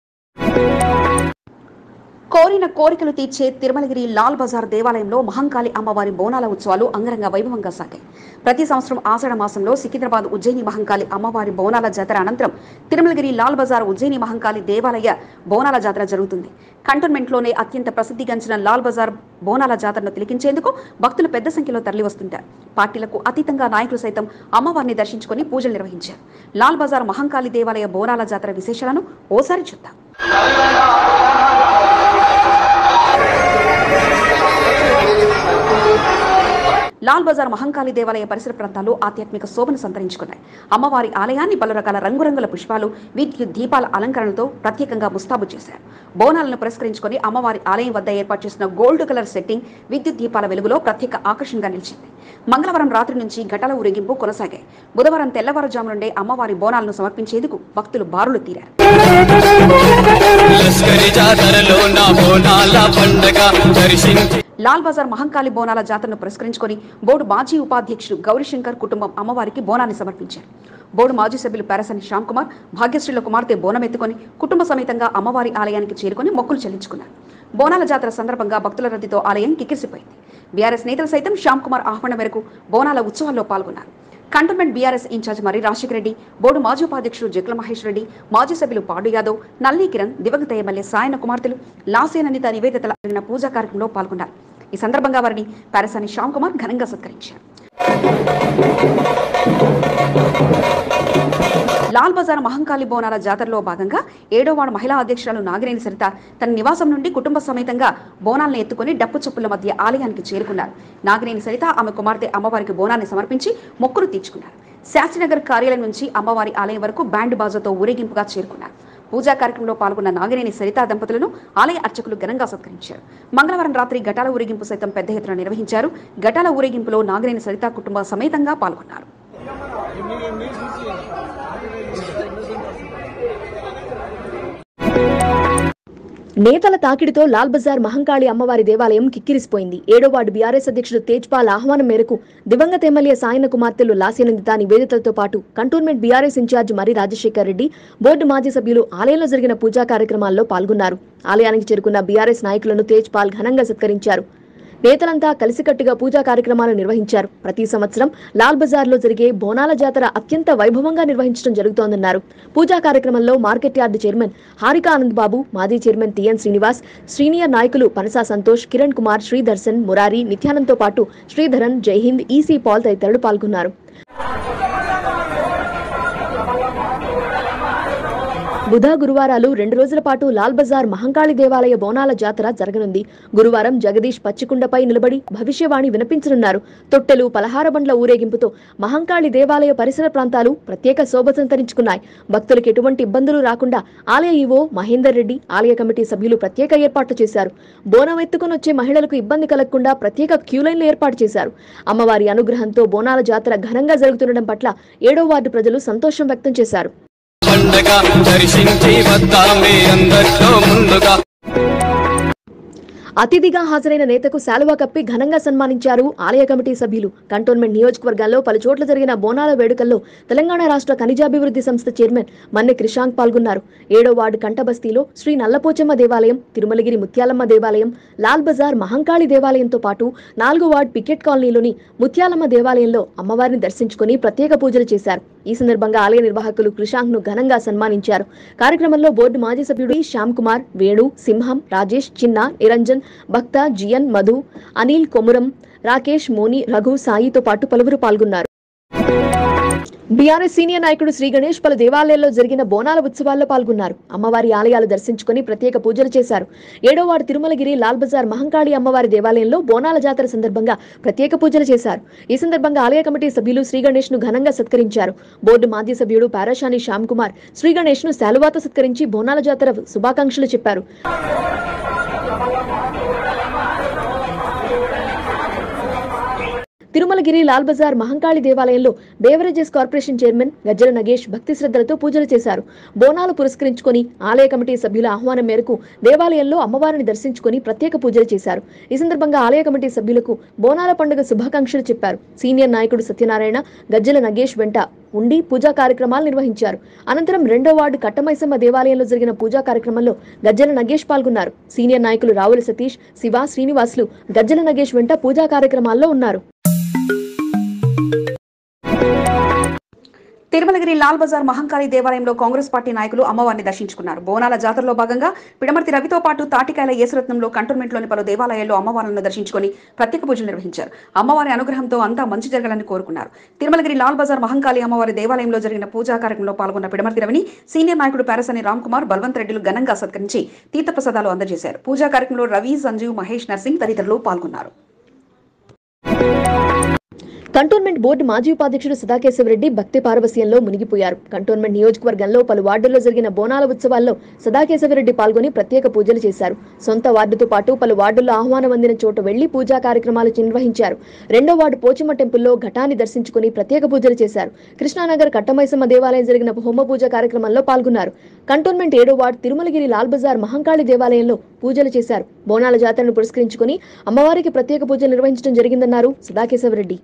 [SPEAKER 1] కోరిన కోరికలు తీర్చే తిరుమలగిరి లాల్ బజార్ దేవాలయంలో మహంకాళి అమ్మవారి బోనాల ఉత్సవాలు అంగరంగ వైభవంగా సాగాయి ప్రతి సంవత్సరం ఆషాఢ మాసంలో సికింద్రాబాద్ ఉజ్జయిని మహంకాళి అమ్మవారి బోనాల జాతర అనంతరం తిరుమలగిరి లాల్ బజార్ ఉజ్జయిని మహంకాళి దేవాలయ బోనాల జాతర జరుగుతుంది కంటోన్మెంట్లోనే అత్యంత ప్రసిద్ధిగాంచిన లాల్ బజార్ బోనాల జాతరను తిలకించేందుకు భక్తులు పెద్ద సంఖ్యలో తరలివస్తుంటారు పార్టీలకు అతీతంగా నాయకులు సైతం అమ్మవారిని దర్శించుకొని పూజలు నిర్వహించారు లాల్ బజార్ మహంకాళి దేవాలయ బోనాల జాతర విశేషాలను ఓసారి చూద్దాం లాల్ బజార్ మహంకాళి దేవాలయ పరిసర ప్రాంతాలు ఆధ్యాత్మిక శోభను సంతరించుకున్నాయి అమ్మవారి ఆలయాన్ని పలు రకాల రంగురంగుల పుష్పాలు విద్యుత్ దీపాల అలంకరణలతో ప్రత్యేకంగా ముస్తాబు చేశారు బోనాలను పురస్కరించుకొని అమ్మవారి ఆలయం వద్ద ఏర్పాటు చేసిన గోల్డ్ కలర్ సెట్టింగ్ విద్యుత్ దీపాల వెలుగులో ప్రత్యేక ఆకర్షణగా నిలిచింది మంగళవారం రాత్రి నుంచి ఘటాల ఊరేగింపు కొనసాగాయి బుధవారం తెల్లవారుజాము నుండే అమ్మవారి బోనాలను సమర్పించేందుకు భక్తులు బారులు తీరారు
[SPEAKER 15] లస్కరి జాతరలో నా బోనాల పండగ దర్శించి
[SPEAKER 1] లాల్ బజార్ మహంకాళి బోనాల జాతరను పురస్కరించుకొని బోర్డు మాజీ ఉపాధ్యక్షుడు గౌరీశంకర్ కుటుంబం అమ్మవారికి బోనాన్ని సమర్పించారు బోర్డు మాజీ సభ్యులు పారసని శ్యామ్ కుమార్ భాగ్యశ్రీల కుమార్తె బోనం ఎత్తుకొని కుటుంబ సమేతంగా అమ్మవారి ఆలయానికి చేరుకొని మొక్కులు చెల్లించుకున్నారు బోనాల జాతర సందర్భంగా భక్తుల రద్దీతో ఆలయం కిక్కిరిసిపోయింది బీఆర్ఎస్ నేతలు సైతం శ్యామ్ కుమార్ ఆహ్వానం మేరకు బోనాల ఉత్సవాల్లో పాల్గొన్నారు cantonment BRS incharge Marri Rajasekhara Reddy board మాజీ ఉపాధ్యక్షుడు జగ్ల మహేష్ రెడ్డి మాజీ సభ్యులు పాడు యాదవ్ నల్లి కిరణ్ దివంగత ఎమ్మెల్యే సాయన కుమార్తెలు లాసేననిత నివేదితల జరిగిన పూజా కార్యక్రమంలో పాల్గొన్నారు ఈ సందర్భంగా వారిని పారసాని శ్యామ్ కుమార్ ఘనంగా సత్కరించారు లాల్ బజార్ మహంకాళి బోనాల జాతరలో భాగంగా ఏడో వార్డు మహిళా అధ్యక్షురాలు నాగినేని సరిత తన నివాసం నుండి కుటుంబ సమేతంగా బోనాలను ఎత్తుకుని డప్పు చప్పుల మధ్య ఆలయానికి చేరుకున్నారు నాగినేని సరిత ఆమె కుమార్తె అమ్మవారికి బోనాన్ని సమర్పించి మొక్కులు తీర్చుకున్నారు శాస్త్రినగర్ కార్యాలయం నుంచి అమ్మవారి ఆలయం వరకు బ్యాండ్ బాజాతో ఊరేగింపుగా చేరుకున్నారు పూజా కార్యక్రమంలో పాల్గొన్న నాగినేని సరిత దంపతులను ఆలయ అర్చకులు ఘనంగా సత్కరించారు మంగళవారం రాత్రి ఘటాల ఊరేగింపు సైతం పెద్ద ఎత్తున నిర్వహించారు ఘటాల ఊరేగింపులో నాగినేని సరిత కుటుంబ సమేతంగా పాల్గొన్నారు
[SPEAKER 14] నేతల తాకిడితో లాల్ బజార్ మహంకాళి అమ్మవారి దేవాలయం కిక్కిరిసిపోయింది ఏడో వార్డు బీఆర్ఎస్ అధ్యక్షుడు తేజ్పాల్ ఆహ్వానం మేరకు దివంగత ఎమ్మెల్యే సాయన కుమార్తెలు లాస్యనందిత నివేదితలతో పాటు కంటోన్మెంట్ బీఆర్ఎస్ ఇన్ఛార్జ్ మరి రాజశేఖర్ రెడ్డి బోర్డు మాజీ సభ్యులు ఆలయంలో జరిగిన పూజా కార్యక్రమాల్లో పాల్గొన్నారు ఆలయానికి చేరుకున్న బీఆర్ఎస్ నాయకులను తేజ్పాల్ ఘనంగా సత్కరించారు నేతలంతా కలిసికట్టుగా పూజా కార్యక్రమాలు నిర్వహించారు ప్రతి సంవత్సరం లాల్ బజార్లో జరిగే బోనాల జాతర అత్యంత వైభవంగా నిర్వహించడం జరుగుతోందన్నారు పూజా కార్యక్రమంలో market yard chairman Harika Anand Babu మాజీ చైర్మన్ టిఎన్ శ్రీనివాస్ సీనియర్ నాయకులు పనసా సంతోష్ కిరణ్ కుమార్ శ్రీదర్శన్ మురారి నిత్యానంద్తో పాటు శ్రీధరన్ జైహింద్ ఈసీ పాల్ తదితరులు పాల్గొన్నారు బుధ గురువారాలు రెండు రోజుల పాటు లాల్ బజార్ మహంకాళి దేవాలయ బోనాల జాతర జరగనుంది గురువారం జగదీష్ పచ్చికుండపై నిలబడి భవిష్యవాణి వినిపించనున్నారు తొట్టెలు పలహార బండ్ల ఊరేగింపుతో మహంకాళి దేవాలయ పరిసర ప్రాంతాలు ప్రత్యేక శోభ సంతరించుకున్నాయి భక్తులకు ఎటువంటి ఇబ్బందులు రాకుండా ఆలయ ఈవో మహేందర్ రెడ్డి ఆలయ కమిటీ సభ్యులు ప్రత్యేక ఏర్పాట్లు చేశారు బోనం ఎత్తుకుని వచ్చే మహిళలకు ఇబ్బంది కలగకుండా ప్రత్యేక క్యూలైన్లు ఏర్పాటు చేశారు అమ్మవారి అనుగ్రహంతో బోనాల జాతర ఘనంగా జరుగుతుండడం పట్ల ఏడో వార్డు ప్రజలు సంతోషం వ్యక్తం చేశారు
[SPEAKER 15] పండగ దర్శించి వద్దామే అందరితో ముందుగా
[SPEAKER 14] అతిథిగా హాజరైన నేతకు శాలువా కప్పి ఘనంగా సన్మానించారు ఆలయ కమిటీ సభ్యులు కంటోన్మెంట్ నియోజకవర్గాల్లో పలు చోట్ల జరిగిన బోనాల వేడుకల్లో తెలంగాణ రాష్ట్ర ఖనిజాభివృద్ధి సంస్థ చైర్మన్ మన్నె క్రిషాంక్ పాల్గొన్నారు ఏడో వార్డు కంటబస్తీలో శ్రీ నల్లపోచమ్మ దేవాలయం తిరుమలగిరి ముత్యాలమ్మ దేవాలయం లాల్ బజార్ మహంకాళి దేవాలయంతో పాటు నాలుగో వార్డు పికెట్ కాలనీలోని ముత్యాలమ్మ దేవాలయంలో అమ్మవారిని దర్శించుకుని ప్రత్యేక పూజలు చేశారు ఈ సందర్భంగా ఆలయ నిర్వాహకులు క్రిషాంక్ ను ఘనంగా సన్మానించారు కార్యక్రమంలో బోర్డు మాజీ సభ్యుడు శ్యామ్ కుమార్ వేణు సింహం రాజేష్ చిన్న నిరంజన్ భక్త జియన్ మధు అనిల్ కొమురం రాకేష్ మోని రఘు సాయితో పాటు పలువురు పాల్గొన్నారు బీఆర్ఎస్ సీనియర్ నాయకుడు శ్రీ గణేష్ పలు దేవాలయాల్లో జరిగిన బోనాల ఉత్సవాల్లో పాల్గొన్నారు అమ్మవారి ఆలయాలు దర్శించుకుని ప్రత్యేక పూజలు చేశారు ఏడో వార్డు తిరుమలగిరి లాల్ బజార్ మహంకాళి అమ్మవారి దేవాలయంలో బోనాల జాతర సందర్భంగా ప్రత్యేక పూజలు చేశారు ఈ సందర్భంగా ఆలయ కమిటీ సభ్యులు శ్రీ గణేష్ ను ఘనంగా సత్కరించారు బోర్డు మాజీ సభ్యుడు పారాశాని శ్యామ్ కుమార్ శ్రీ గణేష్ ను శాలువాతో సత్కరించి బోనాల జాతర శుభాకాంక్షలు చెప్పారు తిరుమలగిరి లాల్ బజార్ మహంకాళి దేవాలయంలో beverages corporation chairman Gajjala Nagesh భక్తి శ్రద్ధలతో పూజలు చేశారు బోనాలు పురస్కరించుకొని ఆలయ కమిటీ సభ్యుల ఆహ్వానం మేరకు దేవాలయంలో అమ్మవారిని దర్శించుకొని ప్రత్యేక పూజలు చేశారు ఈ సందర్భంగా ఆలయ కమిటీ సభ్యులకు బోనాల పండుగ శుభాకాంక్షలు చెప్పారు సీనియర్ నాయకుడు సత్యనారాయణ గజ్జల నగేష్ వెంట ఉండి పూజా కార్యక్రమాలు నిర్వహించారు అనంతరం రెండో వార్డు కట్టమైసమ్మ దేవాలయంలో జరిగిన పూజా కార్యక్రమంలో గజ్జల నగేష్ పాల్గొన్నారు సీనియర్ నాయకులు రావుల సతీష్ శివ శ్రీనివాసులు గజ్జల నగేష్ వెంట పూజా కార్యక్రమాల్లో ఉన్నారు
[SPEAKER 1] తిరుమలగిరి లాల్ బజార్ మహంకాళి దేవాలయంలో కాంగ్రెస్ పార్టీ నాయకులు అమ్మవారిని దర్శించుకున్నారు బోనాల జాతరలో భాగంగా పిడమర్తి రవితో పాటు తాటికాయల యేసురత్నంలో కంటోన్మెంట్లోని పలు దేవాలయాల్లో అమ్మవార్లను దర్శించుకొని ప్రత్యేక పూజలు నిర్వహించారు అమ్మవారి అనుగ్రహంతో అంతా మంచి జరగాలని కోరుకున్నారు తిరుమలగిరి లాల్ బజార్ మహంకాళి అమ్మవారి దేవాలయంలో జరిగిన పూజా కార్యక్రమంలో పాల్గొన్న పిడమర్తి రవిని సీనియర్ నాయకుడు పారసని రామ్ కుమార్ బల్వంత్ రెడ్డిలు ఘనంగా సత్కరించి తీర్థప్రసాదాలు అందజేశారు పూజా కార్యక్రమంలో రవి సంజీవ్ మహేష్ నర్సింగ్ తదితరులు పాల్గొన్నారు
[SPEAKER 14] కంటోన్మెంట్ బోర్డు మాజీ ఉపాధ్యక్షుడు సదాకేశవరెడ్డి భక్తి పారవస్యంలో మునిగిపోయారు కంటోన్మెంట్ నియోజకవర్గంలో పలు వార్డుల్లో జరిగిన బోనాల ఉత్సవాల్లో సదాకేశవరెడ్డి పాల్గొని ప్రత్యేక పూజలు చేశారు సొంత వార్డుతో పాటు పలు వార్డుల్లో ఆహ్వానం అందిన చోట వెళ్లి పూజా కార్యక్రమాలు నిర్వహించారు రెండో వార్డు పోచమ్మ టెంపుల్లో ఘటాన్ని దర్శించుకుని ప్రత్యేక పూజలు చేశారు కృష్ణానగర్ కట్టమైసమ్మ దేవాలయం జరిగిన హోమ పూజ కార్యక్రమంలో పాల్గొన్నారు కంటోన్మెంట్ ఏడో వార్డు తిరుమలగిరి లాల్ బజార్ మహంకాళి దేవాలయంలో పూజలు చేశారు బోనాల జాతరను పురస్కరించుకుని అమ్మవారికి ప్రత్యేక పూజలు నిర్వహించడం జరిగిందన్నారు సదాకేశవరెడ్డి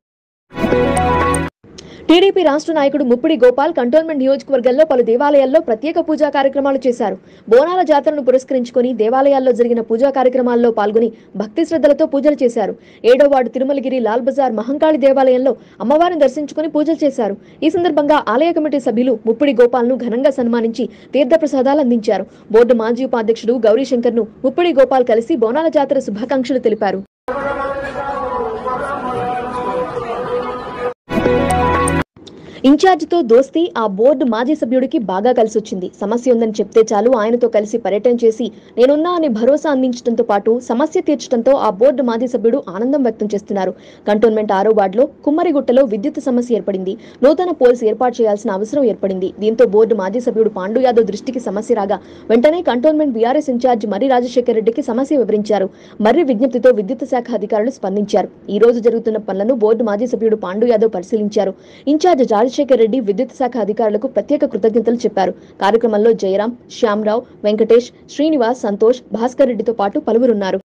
[SPEAKER 14] టీడీపీ రాష్ట్ర నాయకుడు ముప్పిడి గోపాల్ కంటోన్మెంట్ నియోజకవర్గంలో పలు దేవాలయాల్లో ప్రత్యేక పూజా కార్యక్రమాలు చేశారు బోనాల జాతరను పురస్కరించుకుని దేవాలయాల్లో జరిగిన పూజా కార్యక్రమాల్లో పాల్గొని భక్తి శ్రద్ధలతో పూజలు చేశారు ఏడో వార్డు తిరుమలగిరి లాల్ బజార్ మహంకాళి దేవాలయంలో అమ్మవారిని దర్శించుకుని పూజలు చేశారు ఈ సందర్భంగా ఆలయ కమిటీ సభ్యులు ముప్పిడి గోపాల్ను ఘనంగా సన్మానించి తీర్థప్రసాదాలు అందించారు బోర్డు మాజీ ఉపాధ్యక్షుడు గౌరీశంకర్ను ముప్పిడి గోపాల్ కలిసి బోనాల జాతర శుభాకాంక్షలు తెలిపారు ఇన్ఛార్జితో దోస్తీ ఆ బోర్డు మాజీ సభ్యుడికి బాగా కలిసొచ్చింది సమస్య ఉందని చెప్తే చాలు ఆయనతో కలిసి పర్యటన చేసి నేనున్నా అని భరోసా అందించడంతో పాటు సమస్య తీర్చడంతో ఆ బోర్డు మాజీ సభ్యుడు ఆనందం వ్యక్తం చేస్తున్నారు కంటోన్మెంట్ ఆరో వార్డులో కుమ్మరిగుట్టలో విద్యుత్ సమస్య ఏర్పడింది నూతన పోల్స్ ఏర్పాటు చేయాల్సిన అవసరం ఏర్పడింది దీంతో బోర్డు మాజీ సభ్యుడు పాండు యాదవ్ దృష్టికి సమస్య రాగా వెంటనే కంటోన్మెంట్ బీఆర్ఎస్ ఇన్ఛార్జ్ మర్రి రాజశేఖర్ రెడ్డికి సమస్య వివరించారు మర్రి విజ్ఞప్తితో విద్యుత్ శాఖ అధికారులు స్పందించారు ఈ రోజు జరుగుతున్న పనులను బోర్డు మాజీ సభ్యుడు పాండు యాదవ్ పరిశీలించారు ఇన్ఛార్జ్ రాజశేఖర్ రెడ్డి విద్యుత్ శాఖ అధికారులకు ప్రత్యేక కృతజ్ఞతలు చెప్పారు కార్యక్రమంలో జయరాం శ్యామరావు వెంకటేష్ శ్రీనివాస్ సంతోష్ భాస్కర్ రెడ్డితో పాటు పలువురున్నారు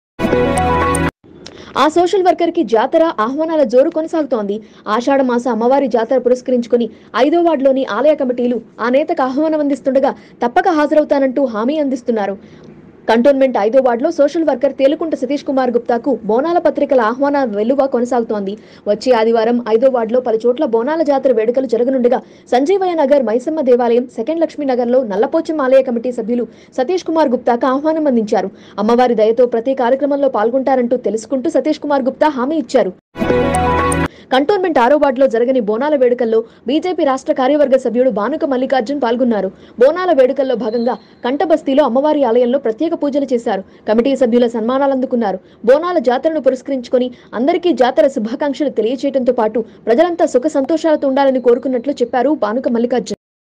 [SPEAKER 14] ఆ సోషల్ వర్కర్ కి జాతర ఆహ్వానాల జోరు కొనసాగుతోంది ఆషాఢ మాస అమ్మవారి జాతర పురస్కరించుకుని ఐదో వార్డులోని ఆలయ కమిటీలు ఆ నేతకు ఆహ్వానం అందిస్తుండగా తప్పక హాజరవుతానంటూ హామీ అందిస్తున్నారు కంటోన్మెంట్ ఐదో వార్డులో సోషల్ వర్కర్ తేలుకుంట సతీష్ కుమార్ గుప్తాకు బోనాల పత్రికల ఆహ్వాన వెల్లువ కొనసాగుతోంది వచ్చే ఆదివారం ఐదో వార్డులో పలు చోట్ల బోనాల జాతర వేడుకలు జరగనుండగా సంజీవయ్య నగర్ మైసమ్మ దేవాలయం సెకండ్ లక్ష్మీ నగర్లో నల్లపోచం ఆలయ కమిటీ సభ్యులు సతీష్ కుమార్ గుప్తాకు ఆహ్వానం అందించారు అమ్మవారి దయతో ప్రతి కార్యక్రమంలో పాల్గొంటారంటూ తెలుసుకుంటూ సతీష్ కుమార్ గుప్తా హామీ ఇచ్చారు కంటోన్మెంట్ ఆరో వార్డులో జరగని బోనాల వేడుకల్లో బీజేపీ రాష్ట్ర కార్యవర్గ సభ్యుడు బానుక మల్లికార్జున్ పాల్గొన్నారు బోనాల వేడుకల్లో భాగంగా కంటబస్తీలో అమ్మవారి ఆలయంలో ప్రత్యేక పూజలు చేశారు కమిటీ సభ్యుల సన్మానాలు అందుకున్నారు బోనాల జాతరను పురస్కరించుకొని అందరికీ జాతర శుభాకాంక్షలు తెలియచేయడంతో పాటు ప్రజలంతా సుఖ సంతోషాలతో ఉండాలని కోరుకున్నట్లు చెప్పారు బానుక మల్లికార్జున్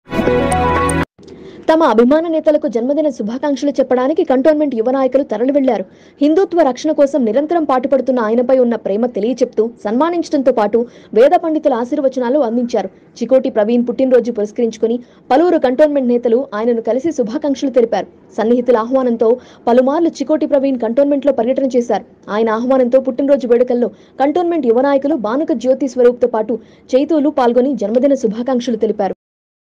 [SPEAKER 14] తమ అభిమాన నేతలకు జన్మదిన శుభాకాంక్షలు చెప్పడానికి కంటోన్మెంట్ యువ నాయకులు తరలి వెళ్లారు హిందుత్వ రక్షణ కోసం నిరంతరం పాటుపడుతున్న ఆయనపై ఉన్న ప్రేమ తెలియచెప్తూ సన్మానించడంతో పాటు వేద పండితుల ఆశీర్వచనాలు అందించారు చికోటి ప్రవీణ్ పుట్టినరోజు పురస్కరించుకుని పలువురు కంటోన్మెంట్ నేతలు ఆయనను కలిసి శుభాకాంక్షలు తెలిపారు సన్నిహితుల ఆహ్వానంతో పలుమార్లు చికోటి ప్రవీణ్ కంటోన్మెంట్ లో పర్యటన చేశారు ఆయన ఆహ్వానంతో పుట్టినరోజు వేడుకల్లో కంటోన్మెంట్ యువ నాయకులు బానుక జ్యోతి స్వరూప్తో పాటు చైతూలు పాల్గొని జన్మదిన శుభాకాంక్షలు తెలిపారు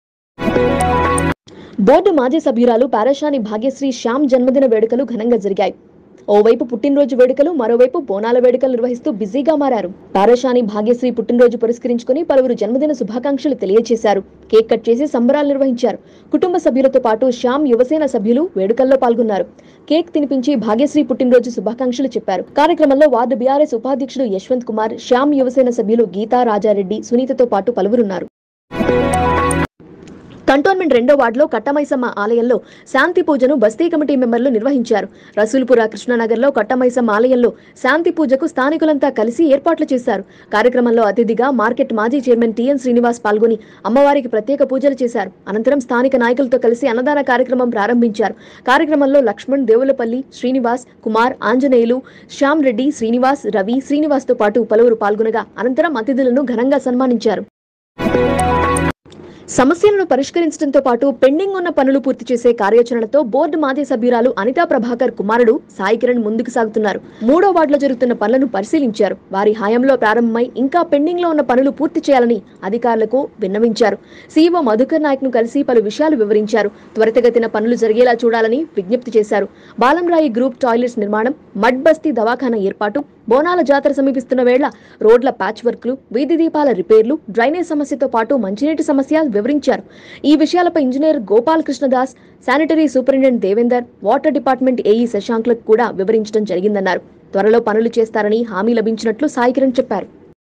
[SPEAKER 14] బోర్డు మాజీ సభ్యురాలు పారశాని భాగ్యశ్రీ శ్యామ్ జన్మదిన వేడుకలు ఘనంగా జరిగాయి ఓవైపు పుట్టినరోజు వేడుకలు మరోవైపు బోనాల వేడుకలు నిర్వహిస్తూ బిజీగా మారారు పారశాని భాగ్యశ్రీ పుట్టినరోజు పురస్కరించుకుని పలువురు జన్మదిన శుభాకాంక్షలు తెలియజేశారు కేక్ కట్ చేసి సంబరాలు నిర్వహించారు కుటుంబ సభ్యులతో పాటు శ్యామ్ యువసేన సభ్యులు వేడుకల్లో పాల్గొన్నారు కేక్ తినిపించి భాగ్యశ్రీ పుట్టినరోజు శుభాకాంక్షలు చెప్పారు కార్యక్రమంలో వార్డు బీఆర్ఎస్ ఉపాధ్యక్షుడు యశ్వంత్ కుమార్ శ్యామ్ యువసేన సభ్యులు గీతా రాజారెడ్డి సునీతతో పాటు పలువురున్నారు కంటోన్మెంట్ రెండో వార్డులో కట్టమైసమ్మ ఆలయంలో శాంతి పూజను బస్తీ కమిటీ మెంబర్లు నిర్వహించారు రసూల్పుర కృష్ణనగర్లో కట్టమైసమ్మ ఆలయంలో శాంతి పూజకు స్థానికులంతా కలిసి ఏర్పాట్లు చేశారు కార్యక్రమంలో అతిథిగా మార్కెట్ మాజీ చైర్మన్ టిఎన్ శ్రీనివాస్ పాల్గొని అమ్మవారికి ప్రత్యేక పూజలు చేశారు అనంతరం స్థానిక నాయకులతో కలిసి అన్నదాన కార్యక్రమం ప్రారంభించారు కార్యక్రమంలో లక్ష్మణ్ దేవులపల్లి శ్రీనివాస్ కుమార్ ఆంజనేయులు శ్యామ్ రెడ్డి శ్రీనివాస్ రవి శ్రీనివాస్తో పాటు పలువురు పాల్గొనగా అనంతరం అతిథులను ఘనంగా సన్మానించారు సమస్యలను పరిష్కరించడంతో పాటు పెండింగ్ ఉన్న పనులు పూర్తి చేసే కార్యాచరణతో బోర్డు మాజీ సభ్యురాలు అనితా ప్రభాకర్ కుమారుడు సాయి కిరణ్ ముందుకు సాగుతున్నారు మూడో వార్డులో జరుగుతున్న పనులను పరిశీలించారు వారి హయాంలో ప్రారంభమై ఇంకా పెండింగ్ లో ఉన్న పనులు పూర్తి చేయాలని అధికారులకు విన్నవించారు సీఈఓ మధుకర్ నాయక్ ను కలిసి పలు విషయాలు వివరించారు త్వరితగతిన పనులు జరిగేలా చూడాలని విజ్ఞప్తి చేశారు బాలంరాయి గ్రూప్ టాయిలెట్స్ నిర్మాణం మడ్ బస్తీ దవాఖానా ఏర్పాటు బోనాల జాతర సమీపిస్తున్న వేళ రోడ్ల ప్యాచ్ వర్క్లు వీధి దీపాల రిపేర్లు డ్రైనేజ్ సమస్యతో పాటు మంచినీటి సమస్య వివరించారు ఈ విషయాలపై engineer Gopal Krishnadas sanitary superintendent Devender water department AE శశాంక్లకు కూడా వివరించడం జరిగిందన్నారు త్వరలో పనులు చేస్తారని హామీ లభించినట్లు సాయి కిరణ్ చెప్పారు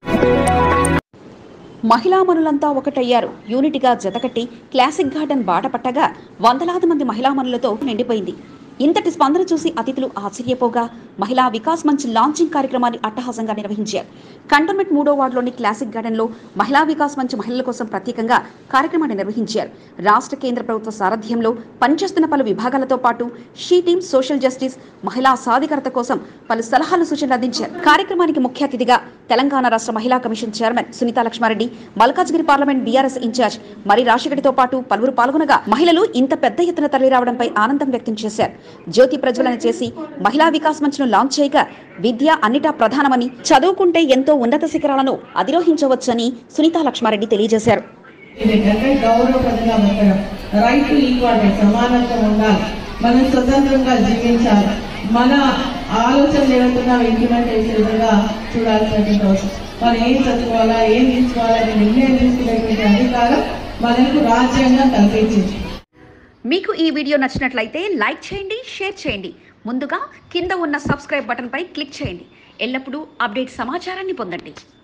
[SPEAKER 1] మహిళామణులంతా ఒకటయ్యారు యూనిట్గా జతకట్టి క్లాసిక్ గార్డెన్ బాట పట్టగా వందలాది మంది మహిళామణులతో నిండిపోయింది ఇంతటి స్పందన చూసి అతిథులు ఆశ్చర్యపోగా మహిళా వికాస్ మంచ్ లాంచింగ్ కార్యక్రమాన్ని అట్టహాసంగా నిర్వహించారు కంటోన్మెంట్ మూడో వార్డులోని క్లాసిక్ గార్డెన్లో మహిళా వికాస్ మంచ్ మహిళల కోసం ప్రత్యేకంగా కార్యక్రమాన్ని నిర్వహించారు రాష్ట్ర కేంద్ర ప్రభుత్వ సారథ్యంలో పనిచేస్తున్న పలు విభాగాలతో పాటు షీ టీమ్ సోషల్ జస్టిస్ మహిళా సాధికారత కోసం పలు సలహాలు సూచనలు అందించారు కార్యక్రమానికి ముఖ్య అతిథిగా తెలంగాణ రాష్ట్ర మహిళా commission chairman Sunitha Lakshma Reddy Malkajgiri parliament BRS incharge Marri రాజశేఖరితో పాటు పలువురు పాల్గొనగా మహిళలు ఇంత పెద్ద ఎత్తున తరలిరావడంపై ఆనందం వ్యక్తం చేశారు జ్యోతి ప్రజ్వలన చేసి మహిళా వికాస్ మంచ్ ను లాంచ్ చేయగా విద్య అన్నిటా ప్రధానమని చదువుకుంటే ఎంతో ఉన్నత శిఖరాలను అధిరోహించవచ్చని సునీతా లక్ష్మారెడ్డి తెలియజేశారు
[SPEAKER 16] ఏంటంటే గౌరవప్రదంగా బతకడం రైట్ టు ఈక్వాలిటీ సమానత్వం ఉండాలి మనం స్వతంత్రంగా జీవించాలి మన ఆలోచన ఏమవుతున్నా ఇంప్లిమెంట్ చేసే విధంగా చూడాల్సినటువంటి అవసరం మనం ఏం చదువుకోవాలా ఏం తీసుకోవాలా అనే నిర్ణయం తీసుకునేటువంటి అధికారం మనకు రాజ్యాంగం కల్పించింది
[SPEAKER 1] మీకు ఈ వీడియో నచ్చినట్లయితే లైక్ చేయండి షేర్ చేయండి ముందుగా కింద ఉన్న సబ్స్క్రైబ్ బటన్పై క్లిక్ చేయండి ఎల్లప్పుడూ అప్డేట్ సమాచారాన్ని పొందండి